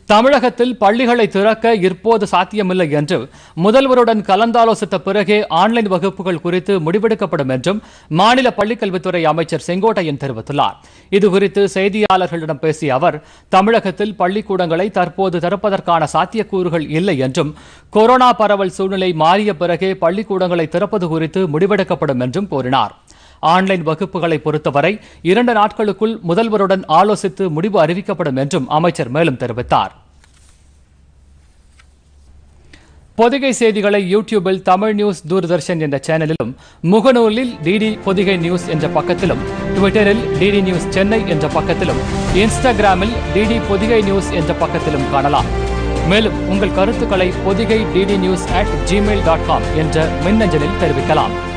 தமிழகத்தில் பள்ளிகளை திறக்க இப்போது சாத்தியமில்லை என்று முதல்வருடன் கலந்தாலோசித்த பிறகே ஆன்லைன் வகுப்புகள் குறித்து முடிவெடுக்கப்படும் என்றும் மாநில பள்ளிக்கல்வித்துறை அமைச்சர் செங்கோட்டையன் தெரிவித்துள்ளார் இதுகுறித்து செய்தியாளர்களிடம் பேசிய அவர் தமிழகத்தில் பள்ளிக்கூடங்களை தற்போது திறப்பதற்கான சாத்தியக்கூறுகள் இல்லை என்றும் கொரோனா பரவல் சூழ்நிலை மாறிய பிறகே பள்ளிக்கூடங்களை திறப்பது குறித்து முடிவெடுக்கப்படும் என்றும் கூறினார் ஆன்லைன் வகுப்புகளை பொறுத்தவரை இரண்டு நாட்களுக்குள் முதல்வருடன் ஆலோசித்து முடிவு அறிவிக்கப்படும் என்றும் அமைச்சர் மேலும் தெரிவித்தார் பொதிகை செய்திகளை யூடியூபில் தமிழ் நியூஸ் தூர்தர்ஷன் என்ற சேனலிலும் முகநூலில் டிடி பொதிகை நியூஸ் என்ற பக்கத்திலும் ட்விட்டரில் டிடி நியூஸ் சென்னை என்ற பக்கத்திலும் இன்ஸ்டாகிராமில் டிடி பொதிகை நியூஸ் என்ற பக்கத்திலும் காணலாம் மேலும் உங்கள் கருத்துக்களை Podhigai DD news at Gmail dot com என்ற மின்னஞ்சலில் தெரிவிக்கலாம்